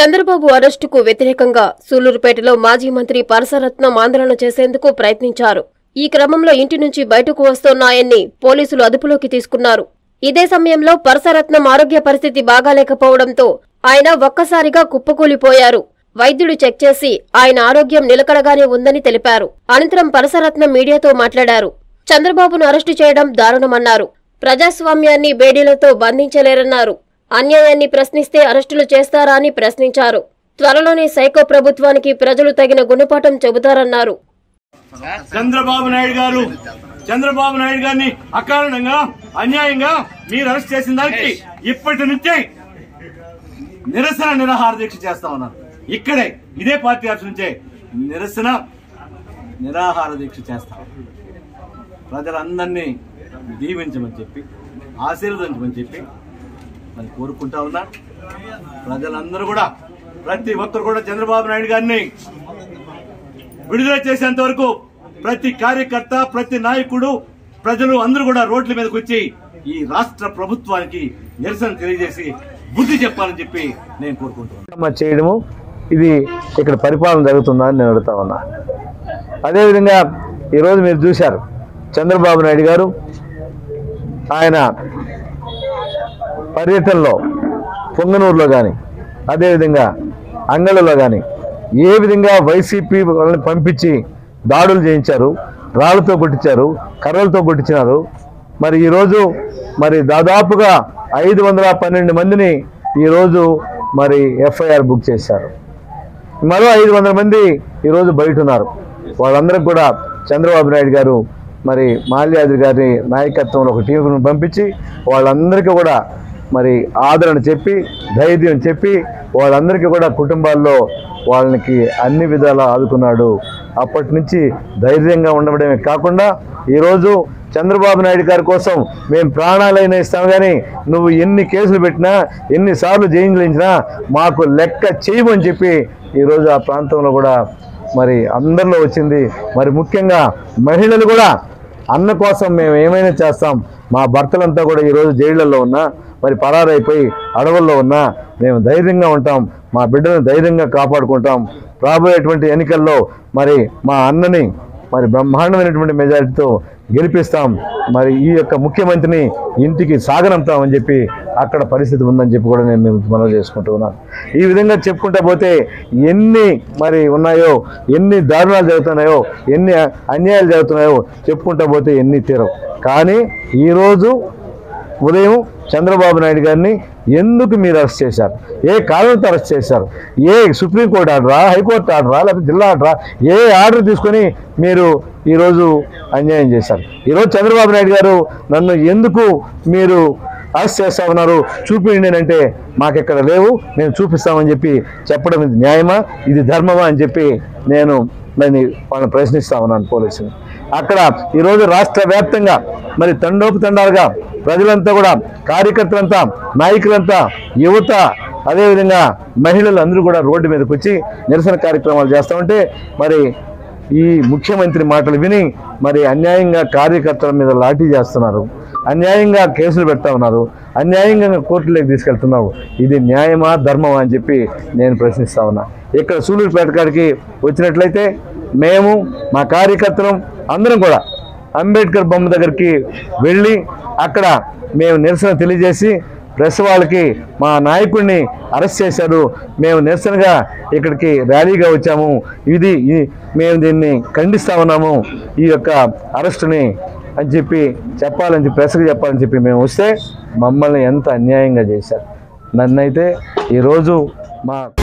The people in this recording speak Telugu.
చంద్రబాబు అరెస్టుకు వ్యతిరేకంగా సూలూరుపేటలో మాజీ మంత్రి పరసరత్నం ఆందోళన చేసేందుకు ప్రయత్నించారు ఈ క్రమంలో ఇంటి నుంచి బయటకు వస్తున్న ఆయన్ని పోలీసులు అదుపులోకి తీసుకున్నారు ఇదే సమయంలో పరసరత్నం ఆరోగ్య పరిస్థితి బాగాలేకపోవడంతో ఆయన ఒక్కసారిగా కుప్పకూలిపోయారు వైద్యుడు చెక్ చేసి ఆయన ఆరోగ్యం నిలకడగానే ఉందని తెలిపారు అనంతరం పరసరత్నం మీడియాతో మాట్లాడారు చంద్రబాబును అరెస్టు చేయడం దారుణమన్నారు ప్రజాస్వామ్యాన్ని బేడీలతో బంధించలేరన్నారు అన్యాయాన్ని ప్రశ్నిస్తే అరెస్టులు చేస్తారా అని ప్రశ్నించారు త్వరలోనే సైకో ప్రభుత్వానికి ప్రజలు తగిన గుణపాఠం చెబుతారన్నారు చంద్రబాబు నాయుడు గారు చంద్రబాబు నాయుడు గారిని అకారణంగా అన్యాయంగా మీరు అరెస్ట్ చేసిన దానికి ఇప్పటి నుంచే నిరసన నిరాహార దీక్ష చేస్తా ఉన్నారు ఇక్కడే ఇదే పార్టీ ఆఫీస్ నుంచే నిరసన నిరాహార దీక్ష చేస్తాం ప్రజలందరినీ దీవించమని చెప్పి ఆశీర్వదించమని చెప్పి మరి కోరుకుంటా ఉన్నా ప్రజలందరూ కూడా ప్రతి ఒక్కరు కూడా చంద్రబాబు నాయుడు గారిని విడుదల చేసేంత వరకు ప్రతి కార్యకర్త ప్రతి నాయకుడు ప్రజలు అందరూ కూడా రోడ్ల మీదకి వచ్చి ఈ రాష్ట్ర ప్రభుత్వానికి నిరసన తెలియజేసి బుద్ధి చెప్పాలని చెప్పి నేను కోరుకుంటున్నాను మా చేయడము ఇది ఇక్కడ పరిపాలన జరుగుతుందా అని నేను అడుగుతా ఉన్నా అదేవిధంగా ఈరోజు మీరు చూశారు చంద్రబాబు నాయుడు గారు ఆయన పర్యటనలో పొంగనూరులో కానీ అదేవిధంగా అంగళలో కానీ ఏ విధంగా వైసీపీ వాళ్ళని పంపించి దాడులు చేయించారు రాళ్లతో కొట్టించారు కర్రలతో కొట్టించినారు మరి ఈరోజు మరి దాదాపుగా ఐదు వందల పన్నెండు మందిని ఈరోజు మరి ఎఫ్ఐఆర్ బుక్ చేశారు మరో ఐదు వందల మంది ఈరోజు బయట ఉన్నారు వాళ్ళందరికి కూడా చంద్రబాబు నాయుడు గారు మరి మాల్యాద్రి గారి నాయకత్వంలో ఒక టీంను పంపించి వాళ్ళందరికీ కూడా మరి ఆదరణ చెప్పి ధైర్యం చెప్పి వాళ్ళందరికీ కూడా కుటుంబాల్లో వాళ్ళకి అన్ని విధాలా ఆదుకున్నాడు అప్పటి నుంచి ధైర్యంగా ఉండడమే కాకుండా ఈరోజు చంద్రబాబు నాయుడు గారి కోసం మేము ప్రాణాలైనా ఇస్తాం కానీ నువ్వు ఎన్ని కేసులు పెట్టినా ఎన్నిసార్లు జయించలించినా మాకు లెక్క చేయమని చెప్పి ఈరోజు ఆ ప్రాంతంలో కూడా మరి అందరిలో వచ్చింది మరి ముఖ్యంగా మహిళలు కూడా అన్న కోసం మేము ఏమైనా చేస్తాం మా భర్తలంతా కూడా ఈరోజు జైళ్ళల్లో ఉన్నా మరి పరారైపోయి అడవుల్లో ఉన్నా మేము ధైర్యంగా ఉంటాం మా బిడ్డను ధైర్యంగా కాపాడుకుంటాం రాబోయేటువంటి ఎన్నికల్లో మరి మా అన్నని మరి బ్రహ్మాండమైనటువంటి మెజారిటీతో గెలిపిస్తాం మరి ఈ యొక్క ముఖ్యమంత్రిని ఇంటికి సాగనంపుతామని చెప్పి అక్కడ పరిస్థితి ఉందని చెప్పి కూడా నేను మీకు మనవి చేసుకుంటూ ఉన్నాను ఈ విధంగా చెప్పుకుంటా పోతే ఎన్ని మరి ఉన్నాయో ఎన్ని దారుణాలు జరుగుతున్నాయో ఎన్ని అన్యాయాలు జరుగుతున్నాయో చెప్పుకుంటా పోతే ఎన్ని తీరవు కానీ ఈరోజు ఉదయం చంద్రబాబు నాయుడు గారిని ఎందుకు మీరు అరెస్ట్ చేశారు ఏ కారణంతో అరెస్ట్ చేశారు ఏ సుప్రీంకోర్టు ఆర్డరా హైకోర్టు ఆర్డరా లేకపోతే జిల్లా ఆర్డరా ఏ ఆర్డర్ తీసుకొని మీరు ఈరోజు అన్యాయం చేశారు ఈరోజు చంద్రబాబు నాయుడు గారు నన్ను ఎందుకు మీరు అరెస్ట్ చేస్తా ఉన్నారు చూపించండి అంటే మాకెక్కడ లేవు మేము చూపిస్తామని చెప్పి చెప్పడం ఇది న్యాయమా ఇది ధర్మమా అని చెప్పి నేను దాన్ని వాళ్ళని ప్రశ్నిస్తా ఉన్నాను పోలీసుని అక్కడ ఈరోజు రాష్ట్ర వ్యాప్తంగా మరి తండోపు తండాలుగా ప్రజలంతా కూడా కార్యకర్తలంతా నాయకులంతా యువత అదేవిధంగా మహిళలు అందరూ కూడా రోడ్డు మీదకి వచ్చి నిరసన కార్యక్రమాలు చేస్తూ ఉంటే మరి ఈ ముఖ్యమంత్రి మాటలు విని మరి అన్యాయంగా కార్యకర్తల మీద లాఠీ చేస్తున్నారు అన్యాయంగా కేసులు పెడతా ఉన్నారు అన్యాయంగా కోర్టులోకి తీసుకెళ్తున్నారు ఇది న్యాయమా ధర్మమా అని చెప్పి నేను ప్రశ్నిస్తా ఉన్నా ఇక్కడ సూలూరుపేట కాడికి వచ్చినట్లయితే మేము మా కార్యకర్తలం అందరం కూడా అంబేద్కర్ బొమ్మ దగ్గరికి వెళ్ళి అక్కడ మేము నిరసన తెలియజేసి ప్రెస్ వాళ్ళకి మా నాయకుడిని అరెస్ట్ చేశారు మేము నిరసనగా ఇక్కడికి ర్యాలీగా వచ్చాము ఇది ఈ- మేము దీన్ని ఖండిస్తా ఉన్నాము ఈ యొక్క అరెస్టుని అని చెప్పి చెప్పాలని చెప్పి ప్రెస్కి చెప్పాలని చెప్పి మేము వస్తే మమ్మల్ని ఎంత అన్యాయంగా చేశారు నన్నైతే ఈరోజు మా